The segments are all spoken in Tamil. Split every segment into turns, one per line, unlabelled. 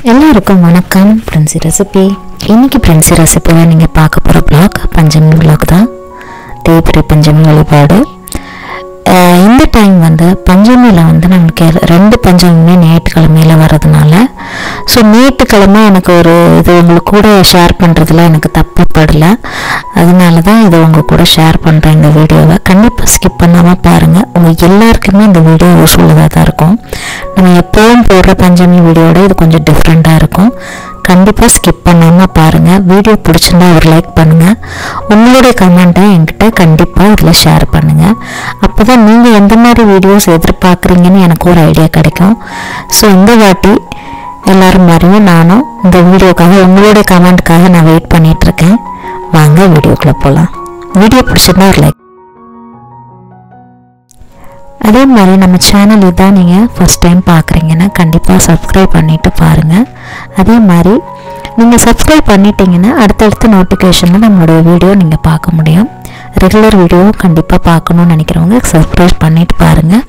எல்லாருக்கும் வணக்கம் பிரின்சி ரெசிபி இன்னைக்கு பிரின்சி ரெசிபியில் நீங்கள் பார்க்க போகிற பிளாக் பஞ்சமி பிளாக் தான் தேய்பிரி பஞ்சமி வழிபாடு அஹ் இந்த டைம் வந்து பஞ்சமியில் வந்து நமக்கு ரெண்டு பஞ்சமியுமே ஞாயிற்றுக்கிழமையில் வர்றதுனால ஸோ ஞாயிற்றுக்கிழமை எனக்கு ஒரு இது உங்களுக்கு கூட ஷேர் பண்ணுறதுல எனக்கு தப்பு படல அதனால தான் இதை உங்கள் கூட ஷேர் பண்ணுறேன் இந்த வீடியோவை கண்டிப்பாக ஸ்கிப் பண்ணாமல் பாருங்கள் உங்கள் எல்லாருக்குமே இந்த வீடியோ யூஸ்ஃபுல்லாக தான் இருக்கும் நம்ம எப்போவும் போடுற பஞ்சமி வீடியோட இது கொஞ்சம் டிஃப்ரெண்ட்டாக இருக்கும் கண்டிப்பாக ஸ்கிப் பண்ணாமல் பாருங்கள் வீடியோ பிடிச்சிருந்தா ஒரு லைக் பண்ணுங்கள் உங்களுடைய கமெண்ட்டை என்கிட்ட கண்டிப்பாக இதில் ஷேர் பண்ணுங்கள் அப்போ தான் நீங்கள் எந்த மாதிரி வீடியோஸ் எதிர்பார்க்குறீங்கன்னு எனக்கு ஒரு ஐடியா கிடைக்கும் ஸோ இந்த வாட்டி எல்லாரும் மாதிரியும் நானும் இந்த வீடியோக்காக உங்களுடைய கமெண்ட்டுக்காக நான் வெயிட் பண்ணிகிட்ருக்கேன் வாங்க வீடியோக்குள்ளே போகலாம் வீடியோ பிடிச்சிருந்தா ஒரு லைக் அதே மாதிரி நம்ம சேனல் இதான் நீங்கள் ஃபஸ்ட் டைம் பார்க்குறீங்கன்னா கண்டிப்பாக சப்ஸ்கிரைப் பண்ணிவிட்டு பாருங்கள் அதே மாதிரி நீங்கள் சப்ஸ்கிரைப் பண்ணிட்டீங்கன்னா அடுத்தடுத்த நோட்டிஃபிகேஷனில் நம்மளுடைய வீடியோ நீங்கள் பார்க்க முடியும் ரெகுலர் வீடியோ கண்டிப்பாக பார்க்கணுன்னு நினைக்கிறவங்க சப்ஸ்கிரைப் பண்ணிட்டு பாருங்கள்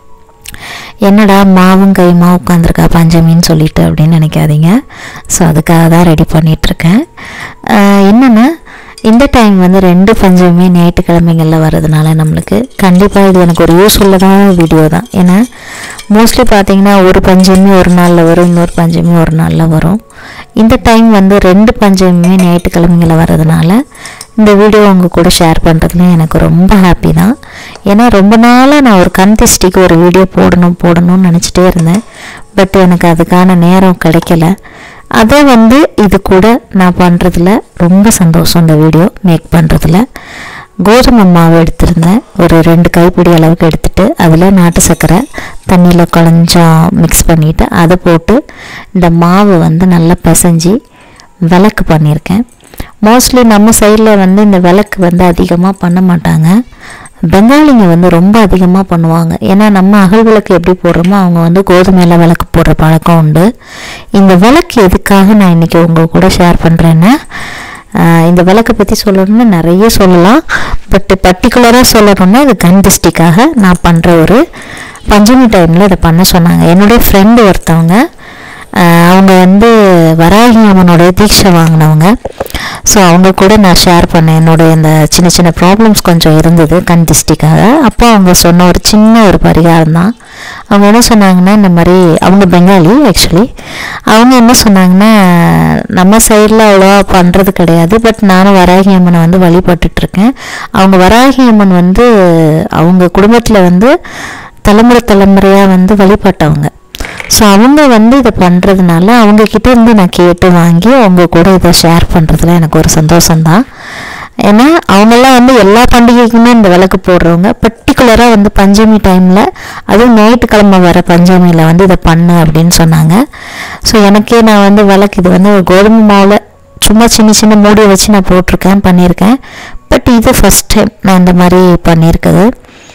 என்னடா மாவும் கைமா உட்காந்துருக்கா பஞ்சமின்னு சொல்லிட்டு அப்படின்னு நினைக்காதீங்க ஸோ அதுக்காக தான் ரெடி பண்ணிகிட்ருக்கேன் என்னென்னா இந்த டைம் வந்து ரெண்டு பஞ்சமே ஞாயிற்றுக்கிழமைகளில் வர்றதுனால நம்மளுக்கு கண்டிப்பாக இது எனக்கு ஒரு யூஸ்ஃபுல்லான வீடியோ தான் ஏன்னா மோஸ்ட்லி பார்த்தீங்கன்னா ஒரு பஞ்சமி ஒரு நாளில் வரும் இன்னொரு பஞ்சமி ஒரு நாளில் வரும் இந்த டைம் வந்து ரெண்டு பஞ்சமியுமே ஞாயிற்றுக்கிழமைகளில் வர்றதுனால இந்த வீடியோ உங்கள் கூட ஷேர் பண்ணுறதுல எனக்கு ரொம்ப ஹாப்பி தான் ஏன்னா ரொம்ப நாளாக நான் ஒரு கன்திஸ்டிக்கு ஒரு வீடியோ போடணும் போடணும்னு நினச்சிட்டே இருந்தேன் பட் எனக்கு அதுக்கான நேரம் கிடைக்கல அதை வந்து இது கூட நான் பண்ணுறதுல ரொம்ப சந்தோஷம் இந்த வீடியோ மேக் பண்ணுறதுல கோதுமை மாவு எடுத்திருந்தேன் ஒரு ரெண்டு கைப்பிடி அளவுக்கு எடுத்துட்டு அதில் நாட்டு சர்க்கரை தண்ணியில் கொஞ்சம் மிக்ஸ் பண்ணிவிட்டு அதை போட்டு இந்த மாவு வந்து நல்லா பிசைஞ்சு விளக்கு பண்ணியிருக்கேன் மோஸ்ட்லி நம்ம சைடில் வந்து இந்த விளக்கு வந்து அதிகமாக பண்ண மாட்டாங்க பெங்காலிங்க வந்து ரொம்ப அதிகமாக பண்ணுவாங்க ஏன்னா நம்ம அகல் விளக்கு எப்படி போடுறோமோ அவங்க வந்து கோதுமையில் விளக்கு போடுற பழக்கம் உண்டு இந்த விளக்கு எதுக்காக நான் இன்றைக்கி உங்கள் கூட ஷேர் பண்ணுறேன்னா ஆஹ் இந்த விளக்கை பற்றி சொல்லணும்னா நிறைய சொல்லலாம் பட் பர்டிகுலராக சொல்லணும்னா இது கண் திருஷ்டிக்காக நான் பண்ணுற ஒரு பஞ்சமி டைமில் இதை பண்ண சொன்னாங்க என்னுடைய ஃப்ரெண்டு ஒருத்தவங்க ஆஹ் அவங்க வந்து வராகி அம்மனோட தீட்சை வாங்கினவங்க ஸோ அவங்க கூட நான் ஷேர் பண்ணேன் என்னோட இந்த சின்ன சின்ன ப்ராப்ளம்ஸ் கொஞ்சம் இருந்தது கண் திஷ்டிக்காக அப்போ அவங்க சொன்ன ஒரு சின்ன ஒரு பரிகாரம் தான் அவங்க என்ன சொன்னாங்கன்னா இந்த மாதிரி அவங்க பெங்காலி ஆக்சுவலி அவங்க என்ன சொன்னாங்கன்னா நம்ம சைடில் அவ்வளோவா பண்ணுறது கிடையாது பட் நானும் வராகி அம்மனை வந்து வழிபட்டுட்ருக்கேன் அவங்க வராகி அம்மன் வந்து அவங்க குடும்பத்தில் வந்து தலைமுறை தலைமுறையாக வந்து வழிபட்டவங்க ஸோ அவங்க வந்து இதை பண்ணுறதுனால அவங்கக்கிட்ட இருந்து நான் கேட்டு வாங்கி அவங்க கூட இதை ஷேர் பண்ணுறதுல எனக்கு ஒரு சந்தோஷம்தான் ஏன்னா அவங்கெல்லாம் வந்து எல்லா பண்டிகைக்குமே இந்த விளக்கு போடுறவங்க பர்டிகுலராக வந்து பஞ்சமி டைமில் அதுவும் ஞாயிற்றுக்கிழமை வர பஞ்சமியில் வந்து இதை பண்ணு அப்படின்னு சொன்னாங்க ஸோ எனக்கே நான் வந்து விளக்கு இது வந்து ஒரு கோதுமை மாவில் சும்மா சின்ன சின்ன மூடியை வச்சு நான் போட்டிருக்கேன் பண்ணியிருக்கேன் பட் இது ஃபஸ்ட் டைம் நான் இந்த மாதிரி பண்ணியிருக்குது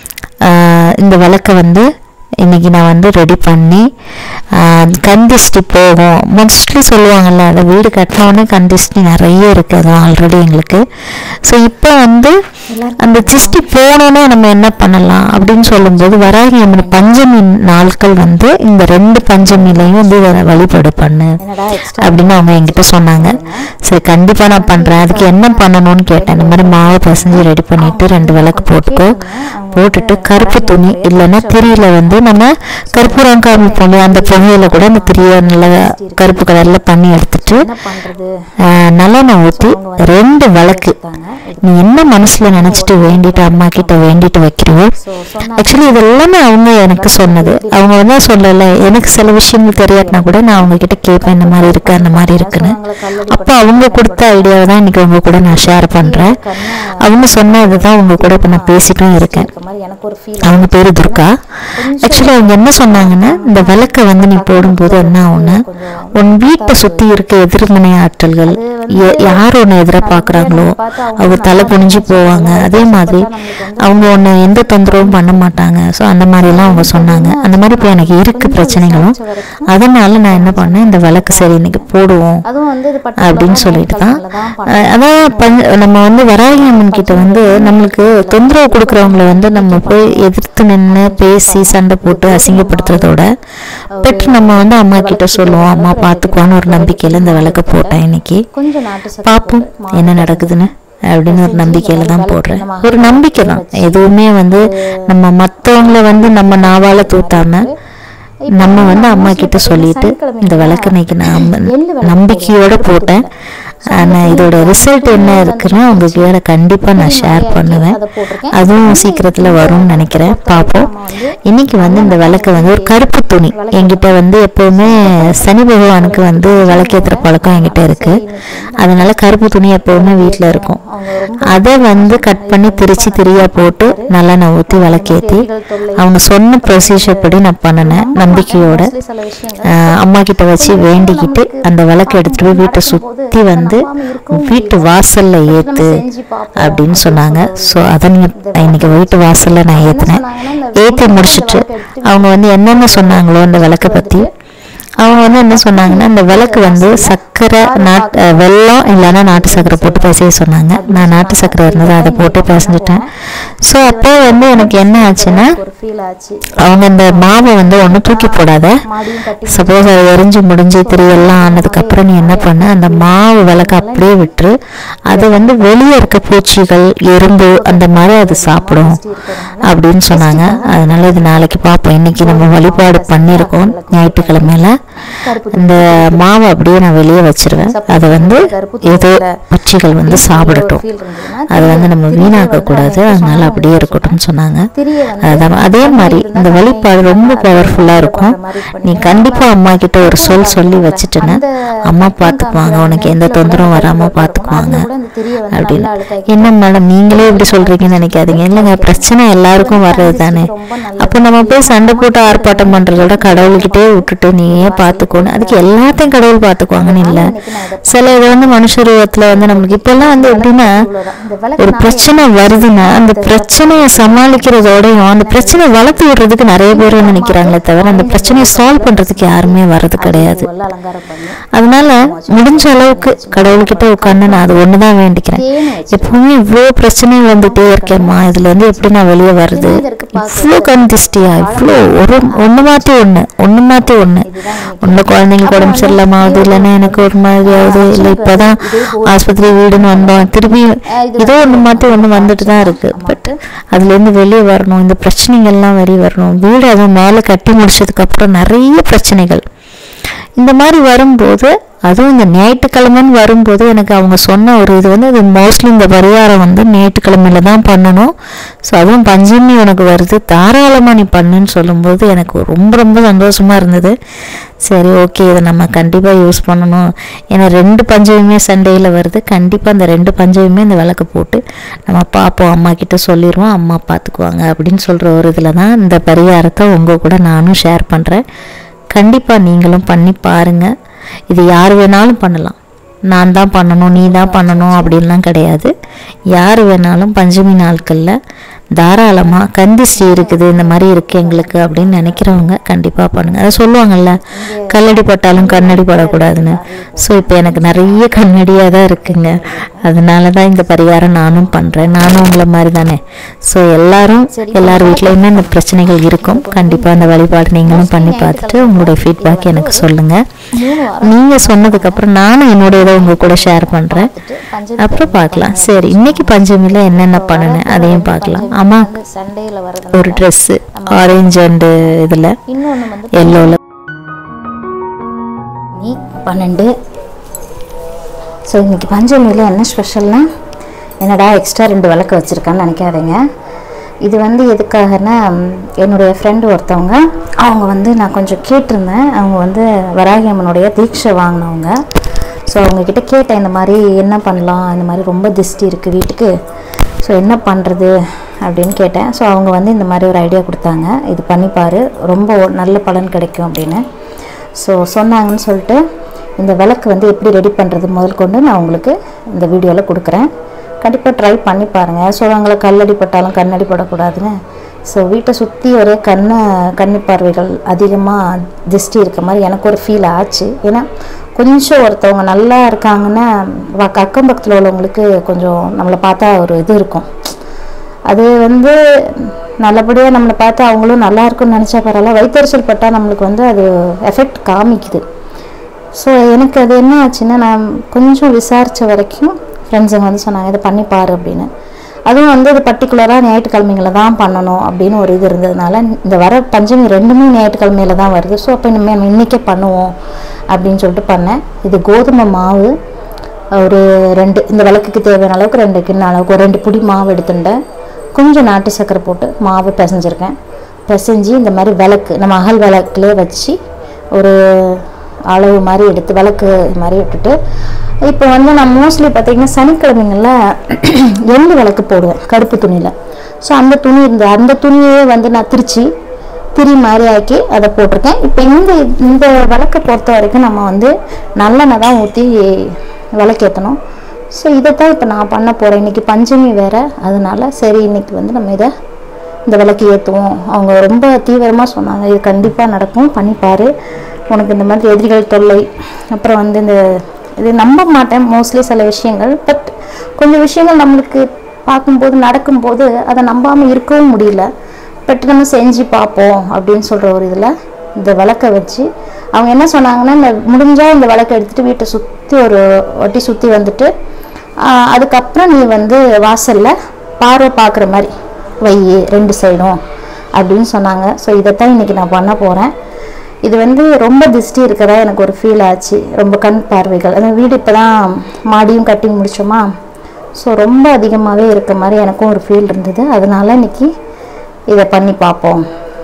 ஆஹ் இந்த விளக்கை வந்து இன்றைக்கி நான் வந்து ரெடி பண்ணி ஆஹ் கண் திஷ்டி போகும் மோஸ்ட்லி சொல்லுவாங்கல்ல அந்த வீடு கட்டினோடனே கண் திஷ்டி நிறைய இருக்குது அது ஆல்ரெடி எங்களுக்கு ஸோ இப்போ வந்து அந்த திஷ்டி போனோன்னே நம்ம என்ன பண்ணலாம் அப்படின்னு சொல்லும்போது வராகி அம்மன் பஞ்சமி நாட்கள் வந்து இந்த ரெண்டு பஞ்சமிலையும் வந்து இதை வழிபாடு பண்ணு அப்படின்னு அவங்க என்கிட்ட சொன்னாங்க சரி கண்டிப்பாக நான் பண்ணுறேன் அதுக்கு என்ன பண்ணணும்னு கேட்டேன் இந்த மாதிரி மாவை பசஞ்சு ரெடி பண்ணிட்டு ரெண்டு விளக்கு போட்டுக்கோ போட்டுட்டு கருப்பு துணி இல்லைன்னா திரியில வந்து நம்ம கற்பூரம் காமிப்போம் இல்லையா, அந்த புகையில கூட அந்த திரியை நல்லா கருப்பு கலர்ல பண்ணி எடுத்துட்டு ஆஹ், நல்லெண்ணெய் ஊற்றி ரெண்டு விளக்கு நீ என்ன மனசுல நினைச்சிட்டு வேண்டிட்டு அம்மா கிட்ட வேண்டிட்டு வைக்கிறியோ ஆக்சுவலி இது எல்லாமே அவங்க எனக்கு சொன்னது அவங்க வந்து சொல்லல எனக்கு சில விஷயங்கள் தெரியாட்டினா கூட நான் அவங்க கிட்ட கேட்பேன் இந்த மாதிரி இருக்கு அந்த மாதிரி இருக்குன்னு அப்போ அவங்க கொடுத்த ஐடியாவை தான் இன்னைக்கு உங்க கூட நான் ஷேர் பண்றேன் அவங்க சொன்னது தான் உங்க கூட இப்போ நான் பேசிட்டும் இருக்கேன்
எனக்கு ஒரு ஃபீல்
அவங்க பேரு துர்கா ஆக்சுவலி அவங்க என்ன சொன்னாங்கன்னா இந்த விளக்கை வந்து நீ போடும்போது என்ன ஆகும்னா உன் வீட்டை சுத்தி இருக்க எதிர்மனை ஆற்றல்கள் ய- யார் உன்னை எதிர பாக்குறாங்களோ அவங்க தலை குனிஞ்சு போவாங்க அதே மாதிரி அவங்க உன்னை எந்த தொந்தரவும் பண்ண மாட்டாங்க ஸோ அந்த மாதிரிலாம் அவங்க சொன்னாங்க அந்த மாதிரி இப்போ எனக்கு இருக்கு பிரச்சனைகளும் அதனால நான் என்ன பண்ணேன் இந்த விளக்கு சரி இன்னைக்கு போடுவோம்
அதுவும் வந்து இது
அப்படின்னு சொல்லிட்டு தான் அஹ் அதான் பஞ்ச- நம்ம வந்து வராகி அம்மன் கிட்ட வந்து நம்மளுக்கு தொந்தரவு கொடுக்குறவங்கள வந்து நம்ம போய் எதிர்த்து நின்று பேசி சண்டை போட்டு அசிங்கப்படுத்துறதோட பெற்று நம்ம வந்து அம்மா கிட்ட சொல்லுவோம் அம்மா பார்த்துக்குவான்னு ஒரு நம்பிக்கையில் இந்த விளக்க போட்டேன் இன்னைக்கு
கொஞ்சம் நாட்டு சக்கரை
பார்ப்போம் என்ன நடக்குதுன்னு அப்படின்னு ஒரு நம்பிக்கையில தான் போடுறேன் ஒரு நம்பிக்கை தான் எதுவுமே வந்து நம்ம மற்றவங்கள வந்து நம்ம நாவால தூத்தாம நம்ம வந்து அம்மா கிட்ட சொல்லிட்டு இந்த விளக்கு இன்னைக்கு நான் நம்பிக்கையோட போட்டேன் ஆனால் இதோட ரிசல்ட் என்ன இருக்குன்னா உங்ககிட்ட கண்டிப்பாக நான் ஷேர் பண்ணுவேன்
அதை போட்டிருக்கேன்
அதுவும் சீக்கிரத்தில் வரும்னு நினைக்கிறேன் பார்ப்போம் இன்னைக்கு வந்து இந்த விளக்கு வந்து ஒரு kருப்பு துணி என்கிட்ட வந்து எப்போவுமே சனி பகவானுக்கு வந்து விளக்கேற்றுற பழக்கம் என்கிட்ட இருக்கு அதனால கருப்பு துணி எப்போவுமே வீட்டில் இருக்கும்
அவங்க ரொம்ப
அதை வந்து கட் பண்ணி திரிச்சு திரியா போட்டு நல்லெண்ணெய் ஊற்றி விளக்கேற்றி அவங்க சொன்ன ப்ரொசீஜர் படி நான் பண்ணினேன் நம்பிக்கையோட
mostly சில விஷயங்கள்
ஆஹ் அம்மா கிட்ட வச்சு வேண்டிக்கிட்டு அந்த விளக்கு எடுத்துட்டு போய் வீட்டை சுற்றி வந்து வீட்டு வாசல்ல ஏத்து
செஞ்சு பார்ப்போம்
அப்படின்னு சொன்னாங்க ஸோ அதை நீங்கள் இன்னைக்கு வீட்டு வாசல்ல நான் ஏற்றினேன் ஏற்றி முடிச்சிட்டு அவங்க வந்து என்னென்ன சொன்னாங்களோ அந்த விளக்கை பற்றி அவங்க வந்து என்ன சொன்னாங்கன்னா இந்த விளக்கு வந்து சர்க்கரை நாட்டு அஹ் வெல்லம் இல்லைன்னா நாட்டு சர்க்கரை போட்டு பிசைய சொன்னாங்க நான் நாட்டு சர்க்கரை இருந்தது அதை போட்டு பிசைஞ்சிட்டேன் ஸோ அப்போ வந்து எனக்கு என்ன ஆச்சுன்னா
ஒரு ஃபீல் ஆச்சு
அவங்க இந்த மாவை வந்து ஒன்றும் தூக்கி போடாத
மாடியும் கட்டி
சப்போஸ் அது எரிஞ்சு முடிஞ்சு திரியெல்லாம் ஆனதுக்கப்புறம் நீ என்ன பண்ண அந்த மாவு விளக்கு அப்படியே விட்டுரு அது வந்து வெளியே இருக்க பூச்சிகள் எறும்பு அந்த மாதிரி அது சாப்பிடும் அப்படின்னு சொன்னாங்க அதனால இது நாளைக்கு பார்ப்போம் இன்னைக்கு நம்ம வழிபாடு பண்ணியிருக்கோம் ஞாயிற்றுக்கிழமையில இந்த மாவை அப்படியே நான் வெளியே வச்சிருவேன் அதை வந்து ஏதோ பூச்சிகள் வந்து சாப்பிடட்டும்
ஃபீல் இருந்ததுன்னா
அது வந்து நம்ம வீணாக்க கூடாது அதனால அப்படியே இருக்கட்டும்னு சொன்னாங்க
திரிய வந்து
அதான் அதே மாதிரி இந்த வழிபாடு ரொம்ப பவர்ஃபுல்லாக இருக்கும் நீ கண்டிப்பாக அம்மா கிட்ட ஒரு சொல் சொல்லி வச்சுட்டேன்னா அம்மா பார்த்துக்குவாங்க உனக்கு எந்த தொந்தரவும் வராமல் பார்த்துக்குவாங்க
கூட இந்த திரிய வந்து
அப்படின்னு
நல்லா அழுக்காக்கி
என்ன மேடம் நீங்களே இப்படி சொல்றீங்கன்னு நினைக்காதீங்க இல்லைங்க பிரச்சனை எல்லாருக்கும் வர்றது தானே
ரொம்ப நல்லது
அப்போ நம்ம போய் சண்டை போட்டு ஆர்ப்பாட்டம் பண்றதோட கடவுள்கிட்டே விட்டுட்டு நீயே பார்த்துக்கோன்னு அதுக்கு எல்லாத்தையும் கடவுள் பார்த்துக்குவாங்கன்னு இல்லை
இன்னைக்கு நான் இதை
சில இது வந்து மனுஷ ரூபத்தில் வந்து நம்மளுக்கு இப்போல்லாம் வந்து எப்படின்னா
இவ்வளவுதான். இந்த விளக்கு
ஒரு பிரச்சனை வருதுன்னா அந்த பிரச்சனையை சமாளிக்கிறதோடயும் அந்த பிரச்சனை வளர்த்து விடுறதுக்கு நிறைய பேர் வந்து நினைக்கிறாங்களே தவிர அந்த பிரச்சனையை சால்வ் பண்றதுக்கு யாருமே வர்றது கிடையாது
நல்லா அலங்காரம் பண்ணி
அதனால முடிஞ்ச அளவுக்கு கடவுள்கிட்ட உட்காந்து நான் அது ஒண்ணுதான் வேண்டிக்கிறேன்
தேன் வச்சு
எப்பவுமே இவ்வளோ பிரச்சனை வந்துட்டே இருக்கேம்மா இதுல இருந்து எப்படி நான் வெளியே வருது இவ்வளோ கந்திஷ்டியா இவ்வளோ ஒரு ஒண்ணு மாத்தி ஒண்ணு ஒண்ணு மாத்தி ஒண்ணு ஒண்ணு குழந்தைங்களுக்கு உடம்பு சரியில்லாம ஆகுது இல்லைன்னா எனக்கு ஒரு மாதிரி ஆகுது இல்லை இப்பதான் ஆஸ்பத்திரி வீடுன்னு வந்தோம் திருப்பி ஏதோ ஒண்ணு மாத்தி ஒண்ணு வந்துட்டு தான் இருக்கு பட் அதுல இருந்து வெளியே வரணும் இந்த பிரச்சனைகள்லாம் வெளியே வரணும் வீடு அதுவும் மேலே கட்டி முடிச்சதுக்கு அப்புறம் நிறைய பிரச்சனைகள் இந்த மாதிரி வரும்போது அதுவும் இந்த ஞாயிற்றுக்கிழமைன்னு வரும்போது எனக்கு அவங்க சொன்ன ஒரு இது வந்து அது மோஸ்ட்லி இந்த பரிகாரம் வந்து ஞாயிற்றுக்கிழமையில தான் பண்ணணும் ஸோ அதுவும் பஞ்சமி உனக்கு வருது தாராளமாக நீ பண்ணுன்னு சொல்லும்போது எனக்கு ரொம்ப ரொம்ப சந்தோஷமாக இருந்தது சரி ஓகே இதை நம்ம கண்டிப்பாக யூஸ் பண்ணணும் ஏன்னா ரெண்டு பஞ்சமியுமே சண்டேயில் வருது கண்டிப்பாக அந்த ரெண்டு பஞ்சமியுமே இந்த விளக்கு போட்டு நம்ம பார்ப்போம் அம்மா கிட்ட சொல்லிடுவோம் அம்மா பார்த்துக்குவாங்க அப்படின்னு சொல்கிற ஒரு இதில் தான் இந்த பரிகாரத்தை உங்கள் கூட நானும் ஷேர் பண்ணுறேன் கண்டிப்பாக நீங்களும் பண்ணி பாருங்கள் இது யார் வேணாலும் பண்ணலாம் நான் தான் பண்ணணும் நீ தான் பண்ணணும் அப்படின்லாம் கிடையாது யார் வேணாலும் பஞ்சமி நாட்களில் தாராளமாக கந்திஷ்டி இருக்குது இந்த மாதிரி இருக்குது எங்களுக்கு அப்படின்னு நினைக்கிறவங்க கண்டிப்பாக பண்ணுங்கள் அதை சொல்லுவாங்கல்ல கல்லடி பட்டாலும் கண்ணடி படக்கூடாதுன்னு ஸோ இப்போ எனக்கு நிறைய கண்ணடியாக தான் இருக்குங்க அதனால தான் இந்த பரிகாரம் நானும் பண்ணுறேன் நானும் உங்களை மாதிரி தானே ஸோ எல்லாரும் எல்லார் வீட்லேயுமே இந்த பிரச்சனைகள் இருக்கும் கண்டிப்பாக அந்த வழிபாடு நீங்களும் பண்ணி பார்த்துட்டு உங்களுடைய ஃபீட்பேக் எனக்கு சொல்லுங்கள்
மூணு வாரம்
நீங்கள் சொன்னதுக்கப்புறம் நானும் என்னோட இதை உங்கள் கூட ஷேர் பண்ணுறேன்
பஞ்சமி
அப்புறம் பார்க்கலாம் சரி இன்னைக்கு பஞ்சமியில் என்னென்ன பண்ணினேன் அதையும் பார்க்கலாம் ஆமாம்
வந்து சண்டேல வரது
ஒரு ட்ரெஸ்ஸு ஆரஞ்சு அண்டு இதில்
இன்னொன்னு வந்து
எல்லோவில்
நீ பன்னெண்டு ஸோ இன்னைக்கு பஞ்சமியில் என்ன ஸ்பெஷல்னா என்னடா எக்ஸ்ட்ரா ரெண்டு விளக்கு வச்சுருக்கான்னு நினைக்காதீங்க இது வந்து எதுக்காகனா ம், என்னுடைய ஃப்ரெண்டு ஒருத்தவங்க அவங்க வந்து நான் கொஞ்சம் கேட்டிருந்தேன் அவங்க வந்து வராகி அம்மனுடைய தீட்சை வாங்கினவங்க ஸோ அவங்கக்கிட்ட கேட்டேன் இந்த மாதிரி என்ன பண்ணலாம் இந்த மாதிரி ரொம்ப திஷ்டி இருக்குது வீட்டுக்கு ஸோ என்ன பண்ணுறது அப்படின்னு கேட்டேன் ஸோ அவங்க வந்து இந்த மாதிரி ஒரு ஐடியா கொடுத்தாங்க இது பண்ணிப்பாரு ரொம்ப ஒரு நல்ல பலன் கிடைக்கும் அப்படின்னு ஸோ சொன்னாங்கன்னு சொல்லிட்டு இந்த விளக்கு வந்து எப்படி ரெடி பண்ணுறது முதல் கொண்டு நான் உங்களுக்கு இந்த வீடியோவில் கொடுக்குறேன் கண்டிப்பாக ட்ரை பண்ணி பாருங்கள் சொல்லுவாங்களே கல்லடி பட்டாலும் கண்ணடி படக்கூடாதுன்னு ஸோ வீட்டை சுற்றி ஒரே கண்ணு கன்னி பார்வைகள் அதிகமாக திருஷ்டி இருக்க மாதிரி எனக்கு ஒரு ஃபீல் ஆச்சு ஏன்னா கொஞ்சம் ஒருத்தவங்க நல்லா இருக்காங்கன்னா வ- அக்கம் பக்கத்தில் உள்ளவங்களுக்கு கொஞ்சம் நம்மளை பார்த்தா ஒரு இது இருக்கும் அது வந்து நல்லபடியாக நம்மளை பார்த்து அவங்களும் நல்லா இருக்கும்னு நினச்சா பரவாயில்ல வயிற்றுச்சல் பட்டால் நம்மளுக்கு வந்து அது எஃபெக்ட் காமிக்குது ஸோ எனக்கு அது என்ன ஆச்சுன்னா நான் கொஞ்சம் விசாரித்த வரைக்கும் ஃப்ரெண்ட்ஸுங்க வந்து சொன்னாங்க இதை பண்ணி பாரு அப்படின்னு அதுவும் வந்து இது பர்டிகுலராக ஞாயிற்றுக்கிழமைங்கள தான் பண்ணணும் அப்படின்னு ஒரு இது இருந்ததுனால இந்த வர பஞ்சமி ரெண்டுமே ஞாயிற்றுக்கிழமையில தான் வருது ஸோ அப்போ இனிமேல் நம்ம இன்றைக்கே பண்ணுவோம் அப்படின்னு சொல்லிட்டு பண்ணேன் இது கோதுமை மாவு ஒரு ரெண்டு இந்த விளக்குக்கு தேவையான அளவுக்கு ரெண்டு கிண்ண அளவுக்கு ஒரு ரெண்டு புடி மாவு எடுத்துட்டேன் கொஞ்சம் நாட்டு சர்க்கரை போட்டு மாவு பிசைஞ்சிருக்கேன் பிசைஞ்சு இந்த மாதிரி விளக்கு நம்ம அகல் விளக்குலேயே வச்சு ஒரு அளவு மாதிரி எடுத்து விளக்கு மாதிரி விட்டுட்டு இப்போ வந்து நான் மோஸ்ட்லி பார்த்தீங்கன்னா சனிக்கிழமைங்களில் எள்ளு விளக்கு போடுவேன் கருப்பு துணியில் ஸோ அந்த துணி இருந்த அந்த துணியே வந்து நான் திரிச்சு திரி மாதிரி ஆக்கி அதை போட்டிருக்கேன் இப்போ இந்த இந்த விளக்கை பொறுத்த வரைக்கும் நம்ம வந்து நல்லெண்ணெய் தான் ஊற்றி விளக்கேற்றணும் ஸோ இதை தான் இப்போ நான் பண்ண போகிறேன் இன்றைக்கி பஞ்சமி வேறு அதனால சரி இன்னைக்கு வந்து நம்ம இதை இந்த விளக்கு ஏற்றுவோம் அவங்க ரொம்ப தீவிரமாக சொன்னாங்க இது கண்டிப்பாக நடக்கும் பண்ணிப்பாரு உனக்கு இந்த மாதிரி எதிரிகள் தொல்லை அப்புறம் வந்து இந்த இது நம்ப மாட்டேன் மோஸ்ட்லி சில விஷயங்கள் பட் கொஞ்சம் விஷயங்கள் நம்மளுக்கு பார்க்கும்போது நடக்கும்போது அதை நம்பாமல் இருக்கவும் முடியல பட் நம்ம செஞ்சு பார்ப்போம் அப்படின்னு சொல்கிற ஒரு இதில் இந்த விளக்கை வச்சு அவங்க என்ன சொன்னாங்கன்னா இந்த முடிஞ்சால் இந்த விளக்கை எடுத்துகிட்டு வீட்டை சுற்றி ஒரு ஒட்டி சுற்றி வந்துட்டு ஆஹ், அதுக்கப்புறம் நீ வந்து வாசலில் பார்வை பார்க்குற மாதிரி வை ரெண்டு சைடும் அப்படின்னு சொன்னாங்க ஸோ இதைத்தான் இன்றைக்கி நான் பண்ண போகிறேன் இது வந்து ரொம்ப திருஷ்டி இருக்கிறதா எனக்கு ஒரு ஃபீல் ஆச்சு ரொம்ப கண் பார்வைகள் அந்த வீடு இப்போ தான் மாடியும் கட்டி முடிச்சோமா ஸோ ரொம்ப அதிகமாகவே இருக்க மாதிரி எனக்கும் ஒரு ஃபீல் இருந்தது அதனால இன்னைக்கு இதை பண்ணி பார்ப்போம்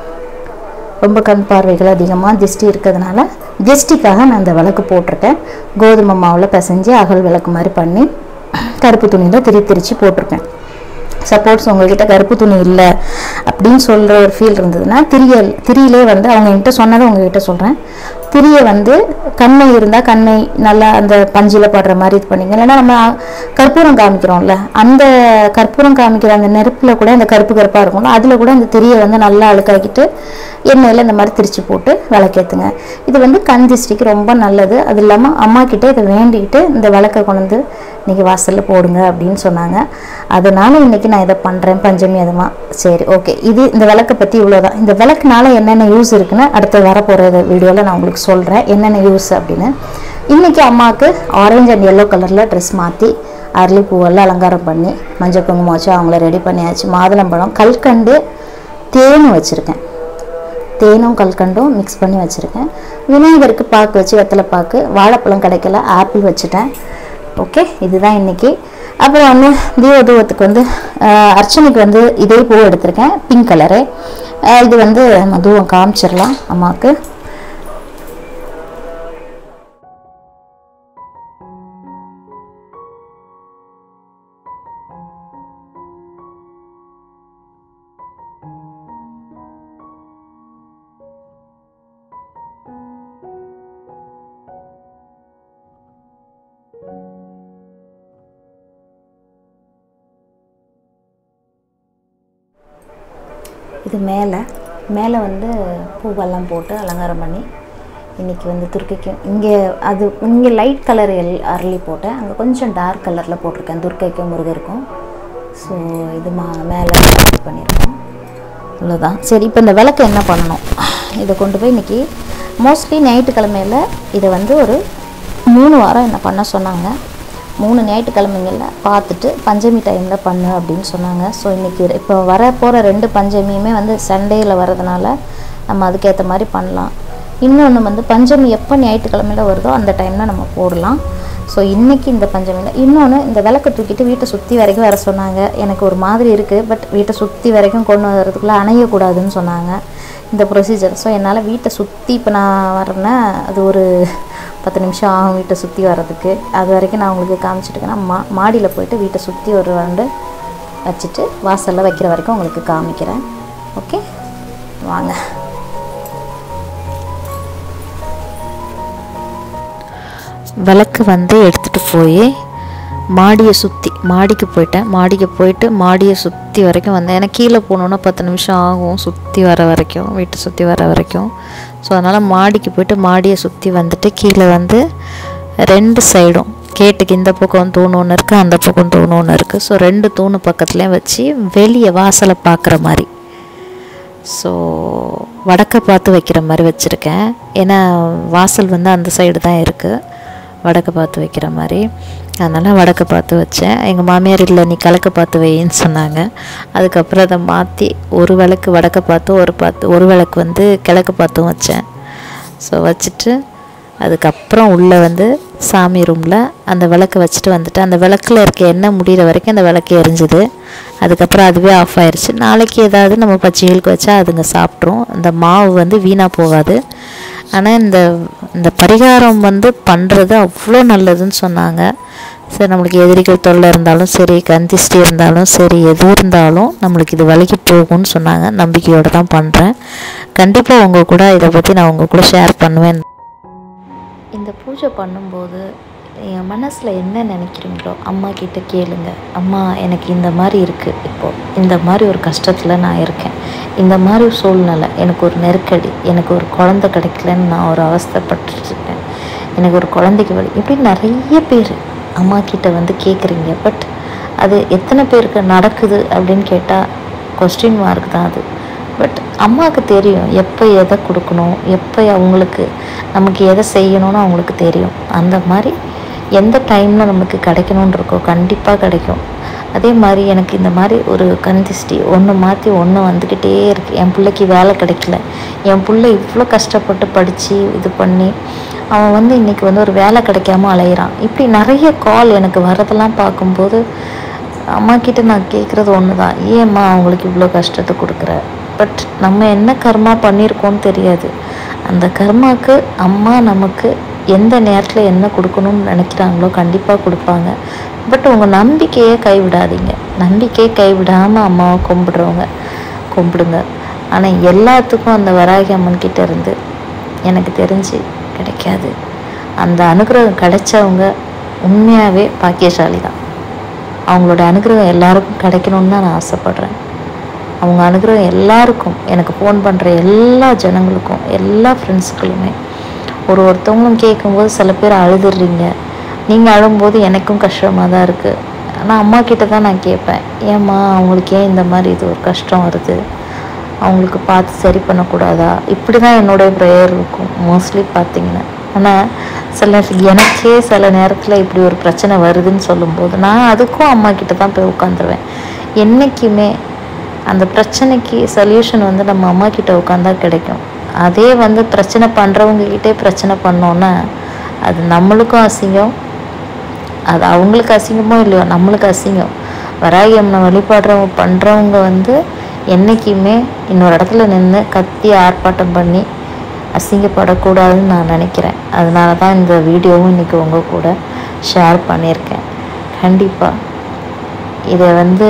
ரொம்ப கண் பார்வைகள் அதிகமாக திஷ்டி இருக்கிறதுனால திஷ்டிக்காக நான் இந்த விளக்கு போட்டிருக்கேன் கோதுமை மாவில் பிசைஞ்சு அகல் விளக்கு மாதிரி பண்ணி கருப்பு துணியில் திரி திரிச்சு போட்டிருக்கேன் சப்போஸ் உங்ககிட்ட கருப்பு துணி இல்லை அப்படின்னு சொல்கிற ஒரு ஃபீல் இருந்ததுன்னா திரியல் திரியிலே வந்து அவங்க என்கிட்ட சொன்னதை உங்ககிட்ட சொல்கிறேன் திரியை வந்து கண்ணை இருந்தால் கண்ணை நல்லா அந்த பஞ்சில் படுற மாதிரி இது பண்ணிங்க இல்லைன்னா நம்ம கற்பூரம் காமிக்கிறோம்ல அந்த கற்பூரம் காமிக்கிற அந்த நெருப்பில் கூட அந்த கருப்பு கருப்பாக இருக்கும்ல அதில் கூட அந்த திரியை வந்து நல்லா அழுக்காக்கிட்டு எண்ணெயில் இந்த மாதிரி திரிச்சு போட்டு விளக்கேற்றுங்க இது வந்து கண் திஷ்டிக்கு ரொம்ப நல்லது அது இல்லாமல் அம்மா கிட்ட இதை வேண்டிக்கிட்டு இந்த விளக்கை கொண்டு வந்து இன்னைக்கு வாசலில் போடுங்க அப்படின்னு சொன்னாங்க அதனால இன்னைக்கு நான் இதை பண்ணுறேன் பஞ்சமி அதுமா சரி ஓகே இது இந்த விளக்கை பற்றி இவ்வளோதான் இந்த விளக்குனால என்னென்ன யூஸ் இருக்குன்னு அடுத்து வரப்போகிற வீடியோவில் நான் உங்களுக்கு சொல்கிறேன் என்னென்ன யூஸ் அப்படின்னு இன்னைக்கு அம்மாவுக்கு ஆரஞ்சு அண்ட் எல்லோ கலரில் ட்ரெஸ் மாற்றி அரளி பூவெல்லாம் அலங்காரம் பண்ணி மஞ்சள் குங்குமம் வச்சு அவங்கள ரெடி பண்ணியாச்சு மாதுளம்பழம் கல்கண்டு தேனும் வச்சுருக்கேன் தேனும் கல்கண்டும் மிக்ஸ் பண்ணி வச்சுருக்கேன் விநாயகருக்கு பாக்கு வச்சு வெத்தலை பாக்கு வாழைப்பழம் கிடைக்கல ஆப்பிள் வச்சுட்டேன் ஓகே இதுதான் இன்னைக்கு அப்புறம் வந்து தீப தூவத்துக்கு வந்து ஆஹ், அர்ச்சனைக்கு வந்து இதே பூ எடுத்திருக்கேன் பிங்க் கலரு இது வந்து நம்ம தூவம் காமிச்சிடலாம் அம்மாவுக்கு இது மேலே மேலே வந்து பூவெல்லாம் போட்டு அலங்காரம் பண்ணி இன்றைக்கி வந்து துர்க்கைக்கு இங்கே அது இங்கே லைட் கலர் எல் அரளி போட்டேன் அங்கே கொஞ்சம் டார்க் கலரில் போட்டிருக்கேன் துர்க்கைக்கும் முருகருக்கும் ஸோ இது மா மேலே இது பண்ணியிருக்கோம் அவ்வளோதான் சரி இப்போ இந்த விளக்கு என்ன பண்ணணும் இதை கொண்டு போய் இன்றைக்கி மோஸ்ட்லி ஞாயிற்றுக்கிழமையில் இதை வந்து ஒரு மூணு வாரம் என்ன பண்ண சொன்னாங்க மூணு ஞாயிற்றுக்கிழமைங்களில் பார்த்துட்டு பஞ்சமி டைமில் பண்ணு அப்படின்னு சொன்னாங்க ஸோ இன்றைக்கி இப்போ வர போகிற ரெண்டு பஞ்சமியுமே வந்து சண்டேயில் வரதுனால நம்ம அதுக்கேற்ற மாதிரி பண்ணலாம் இன்னொன்று வந்து பஞ்சமி எப்போ ஞாயிற்றுக்கிழமையில் வருதோ அந்த டைமில் நம்ம போடலாம் ஸோ இன்றைக்கி இந்த பஞ்சமியில் இன்னொன்று இந்த விளக்கு தூக்கிட்டு வீட்டை சுற்றி வரைக்கும் வர சொன்னாங்க எனக்கு ஒரு மாதிரி இருக்குது பட் வீட்டை சுற்றி வரைக்கும் கொண்டு வரதுக்குள்ளே அணையக்கூடாதுன்னு சொன்னாங்க இந்த ப்ரொசீஜர் ஸோ என்னால் வீட்டை சுற்றி இப்போ நான் வரேன்னா அது ஒரு பத்து நிமிஷம் ஆகும் வீட்டை சுற்றி வர்றதுக்கு அது வரைக்கும் நான் உங்களுக்கு காமிச்சிட்டுக்கேன் மா மாடியில் போயிட்டு வீட்டை சுற்றி ஒரு ரவுண்டு வச்சுட்டு வாசலில் வைக்கிற வரைக்கும் உங்களுக்கு காமிக்கிறேன் ஓகே வாங்க
விளக்கு வந்து எடுத்துகிட்டு போய் மாடியை சுற்றி மாடிக்கு போயிட்டேன் மாடிக்கு போயிட்டு மாடியை சுற்றி வரைக்கும் வந்தேன் ஏன்னா கீழே போகணுன்னா பத்து நிமிஷம் ஆகும் சுற்றி வர வரைக்கும் வீட்டை சுற்றி வர வரைக்கும் ஸோ அதனால் மாடிக்கு போயிட்டு மாடியை சுற்றி வந்துட்டு கீழே வந்து ரெண்டு சைடும் கேட்டுக்கு இந்த பக்கம் தூண் ஒன்று இருக்குது அந்த பக்கம் தூண் ஒன்று இருக்குது ஸோ ரெண்டு தூணு பக்கத்துலேயும் வச்சு வெளியே வாசலை பார்க்குற மாதிரி ஸோ வடக்க பார்த்து வைக்கிற மாதிரி வச்சுருக்கேன் ஏன்னா வாசல் வந்து அந்த சைடு தான் இருக்குது வடக்க பார்த்து வைக்கிற மாதிரி அதனால் வடக்க பார்த்து வச்சேன் எங்கள் மாமியார் இல்லை நீ கிழக்க பார்த்து வைன்னு சொன்னாங்க அதுக்கப்புறம் அதை மாற்றி ஒரு விளக்கு வடக்க பார்த்து ஒரு பார்த்து ஒரு விளக்கு வந்து கிழக்கு பார்த்தும் வச்சேன் ஸோ வச்சுட்டு அதுக்கப்புறம் உள்ளே வந்து சாமி ரூமில் அந்த விளக்கு வச்சுட்டு வந்துட்டு அந்த விளக்கில் இருக்க எண்ணெய் முடிகிற வரைக்கும் அந்த விளக்கு எரிஞ்சுது அதுக்கப்புறம் அதுவே ஆஃப் ஆயிடுச்சு நாளைக்கு ஏதாவது நம்ம பச்சைகளுக்கு வச்சா அதுங்க சாப்பிட்ரும் அந்த மாவு வந்து வீணாக போகாது ஆனால் இந்த இந்த பரிகாரம் வந்து பண்ணுறது அவ்வளோ நல்லதுன்னு சொன்னாங்க சரி நம்மளுக்கு எதிரிகள் தொல்லை இருந்தாலும் சரி கந்திஷ்டி இருந்தாலும் சரி எது இருந்தாலும் நம்மளுக்கு இது வலிக்கு போகும்னு சொன்னாங்க நம்பிக்கையோடு தான் பண்ணுறேன் கண்டிப்பாக உங்கள் கூட இதை பற்றி நான் உங்கள் கூட ஷேர் பண்ணுவேன் இந்த பூஜை பண்ணும்போது என் மனசில் என்ன நினைக்கிறீங்களோ அம்மா கிட்ட கேளுங்க அம்மா எனக்கு இந்த மாதிரி இருக்குது இப்போது இந்த மாதிரி ஒரு கஷ்டத்தில் நான் இருக்கேன் இந்த மாதிரி ஒரு சூழ்நிலை எனக்கு ஒரு நெருக்கடி எனக்கு ஒரு குழந்தை கிடைக்கலன்னு நான் ஒரு அவஸ்தைப்பட்டுருக்கேன் எனக்கு ஒரு குழந்தைக்கு வழி இப்படி நிறைய பேர் அம்மா கிட்ட வந்து கேட்குறீங்க பட் அது எத்தனை பேருக்கு நடக்குது அப்படின்னு கேட்டால் கொஸ்டின் மார்க் தான் அது பட் அம்மாவுக்கு தெரியும் எப்போ எதை கொடுக்கணும் எப்போ அவங்களுக்கு நமக்கு எதை செய்யணும்னு அவங்களுக்கு தெரியும் அந்த மாதிரி எந்த டைமில் நமக்கு கிடைக்கணும்னு இருக்கோ கண்டிப்பாக கிடைக்கும் அதே மாதிரி எனக்கு இந்த மாதிரி ஒரு கந்திஷ்டி ஒன்று மாற்றி ஒன்று வந்துக்கிட்டே இருக்குது என் பிள்ளைக்கு வேலை கிடைக்கல என் பிள்ளை இவ்வளோ கஷ்டப்பட்டு படித்து இது பண்ணி அவன் வந்து இன்றைக்கி வந்து ஒரு வேலை கிடைக்காம அலையிறான் இப்படி நிறைய கால் எனக்கு வரதெல்லாம் பார்க்கும்போது அம்மா கிட்ட நான் கேட்குறது ஒன்று தான் ஏம்மா அவங்களுக்கு இவ்வளோ கஷ்டத்தை கொடுக்குற பட் நம்ம என்ன கர்மா பண்ணியிருக்கோம்னு தெரியாது அந்த கர்மாக்கு அம்மா நமக்கு எந்த நேரத்தில் என்ன கொடுக்கணும்னு நினைக்கிறாங்களோ கண்டிப்பாக கொடுப்பாங்க பட் உங்கள் நம்பிக்கையை கைவிடாதீங்க நம்பிக்கையை கைவிடாமல் அம்மாவை கும்பிடுறவங்க கும்பிடுங்க ஆனால் எல்லாத்துக்கும் அந்த வராகி அம்மன் கிட்ட இருந்து எனக்கு தெரிஞ்சு கிடைக்காது அந்த அனுகிரகம் கிடைச்சவங்க உண்மையாகவே பாக்கியசாலி தான் அவங்களோட அனுகிரகம் எல்லாருக்கும் கிடைக்கணும்னு தான் நான் ஆசைப்பட்றேன் அவங்க அனுகிரகம் எல்லாருக்கும் எனக்கு ஃபோன் பண்ணுற எல்லா ஜனங்களுக்கும் எல்லா ஃப்ரெண்ட்ஸுக்களுமே ஒரு ஒருத்தவங்களும் கேட்கும்போது சில பேர் அழுதுடுறீங்க நீங்கள் அழும்போது எனக்கும் கஷ்டமாக தான் இருக்குது ஆனால் அம்மா கிட்ட தான் நான் கேட்பேன் ஏம்மா அவங்களுக்கு ஏன் இந்த மாதிரி இது ஒரு கஷ்டம் வருது அவங்களுக்கு பார்த்து சரி பண்ணக்கூடாதா இப்படி தான் என்னுடைய ப்ரேயர் இருக்கும் மோஸ்ட்லி பார்த்தீங்கன்னா ஆனால் சில எனக்கே சில நேரத்தில் இப்படி ஒரு பிரச்சனை வருதுன்னு சொல்லும்போது நான் அதுக்கும் அம்மா கிட்ட தான் போய் உட்காந்துருவேன் என்றைக்குமே அந்த பிரச்சனைக்கு சொல்யூஷன் வந்து நம்ம அம்மா கிட்ட உட்காந்தா கிடைக்கும் அதே வந்து பிரச்சனை பண்ணுறவங்க கிட்டே பிரச்சனை பண்ணோன்னா அது நம்மளுக்கும் அசிங்கம் அது அவங்களுக்கு அசிங்கமோ இல்லையோ நம்மளுக்கு அசிங்கம் வராகி அம்மனை வழிபாடுறவங்க பண்ணுறவங்க வந்து என்றைக்குமே இன்னொரு இடத்துல நின்று கத்தி ஆர்ப்பாட்டம் பண்ணி அசிங்கப்படக்கூடாதுன்னு நான் நினைக்கிறேன் அதனால தான் இந்த வீடியோவும் இன்றைக்கி உங்கள் கூட ஷேர் பண்ணியிருக்கேன் கண்டிப்பாக இதை வந்து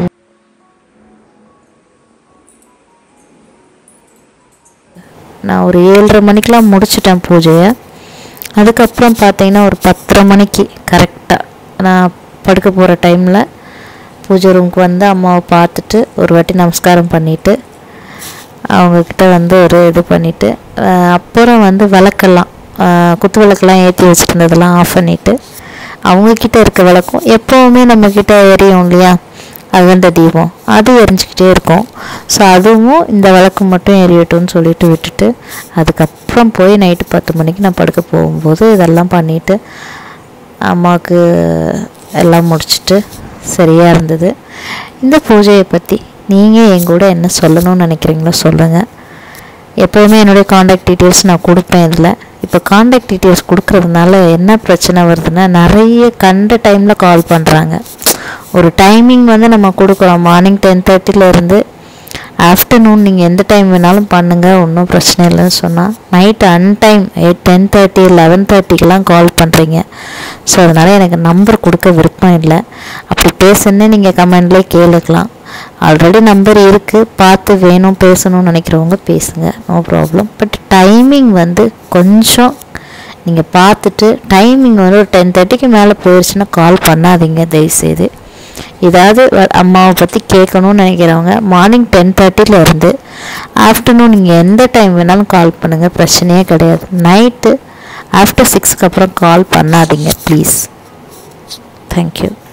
நான் ஒரு ஏழரை மணிக்கெலாம் முடிச்சிட்டேன் பூஜையை அதுக்கப்புறம் பார்த்தீங்கன்னா ஒரு பத்தரை மணிக்கு கரெக்டாக நான் படுக்க போகிற டைமில் பூஜை ரூமுக்கு வந்து அம்மாவை பார்த்துட்டு ஒரு வாட்டி நமஸ்காரம் பண்ணிவிட்டு அவங்கக்கிட்ட வந்து ஒரு இது பண்ணிவிட்டு அப்புறம் வந்து விளக்கெல்லாம் ஆஹ் குத்து விளக்கெல்லாம் ஏற்றி வச்சுருந்ததெல்லாம் ஆஃப் பண்ணிவிட்டு அவங்கக்கிட்ட இருக்க விளக்கும் எப்போவுமே நம்மக்கிட்ட எரியும் இல்லையா அகண்ட தீபம் அது எரிஞ்சிக்கிட்டே இருக்கும் ஸோ அதுவும் இந்த விளக்கு மட்டும் எரியட்டும்னு சொல்லிட்டு விட்டுட்டு அதுக்கப்புறம் போய் நைட்டு பத்து மணிக்கு நான் படுக்க போகும்போது இதெல்லாம் பண்ணிவிட்டு அம்மாவுக்கு எல்லாம் முடிச்சிட்டு சரியாக இருந்தது இந்த பூஜையை பற்றி நீங்கள் என் கூட என்ன சொல்லணும்னு நினைக்கிறீங்களோ சொல்லுங்கள் எப்போவுமே என்னுடைய காண்டாக்ட் டீட்டெயில்ஸ் நான் கொடுப்பேன் இதில் இப்போ காண்டாக்ட் டீட்டெயில்ஸ் கொடுக்கறதுனால என்ன பிரச்சனை வருதுன்னா நிறைய கண்ட டைமில் கால் பண்ணுறாங்க ஒரு டைமிங் வந்து நம்ம கொடுக்குறோம் மார்னிங் டென் இருந்து ஆஃப்டர்நூன் நீங்கள் எந்த டைம் வேணாலும் பண்ணுங்கள் ஒன்றும் பிரச்சனை இல்லைன்னு சொன்னால் நைட் அன்டைம் எயிட் டென் தேர்ட்டி லெவன் தேர்ட்டிக்கெலாம் கால் பண்ணுறீங்க ஸோ அதனால் எனக்கு நம்பர் கொடுக்க விருப்பம் இல்லை அப்படி பேசுன்னு நீங்கள் கமெண்ட்லேயே கேளுக்கலாம் ஆல்ரெடி நம்பர் இருக்குது பார்த்து வேணும் பேசணும்னு நினைக்கிறவங்க பேசுங்க நோ ப்ராப்ளம் பட் டைமிங் வந்து கொஞ்சம் நீங்கள் பார்த்துட்டு டைமிங் வந்து ஒரு டென் தேர்ட்டிக்கு மேலே போயிடுச்சுன்னா கால் பண்ணாதீங்க தயவுசெய்து ஏதாவது வ- அம்மாவை பற்றி கேட்கணும்னு நினைக்கிறவங்க மார்னிங் டென் இருந்து ஆஃப்டர்நூன் நீங்கள் எந்த டைம் வேணாலும் கால் பண்ணுங்கள் பிரச்சனையே கிடையாது நைட்டு ஆஃப்டர் சிக்ஸ்க்கு அப்புறம் கால் பண்ணாதீங்க ப்ளீஸ் தேங்க்யூ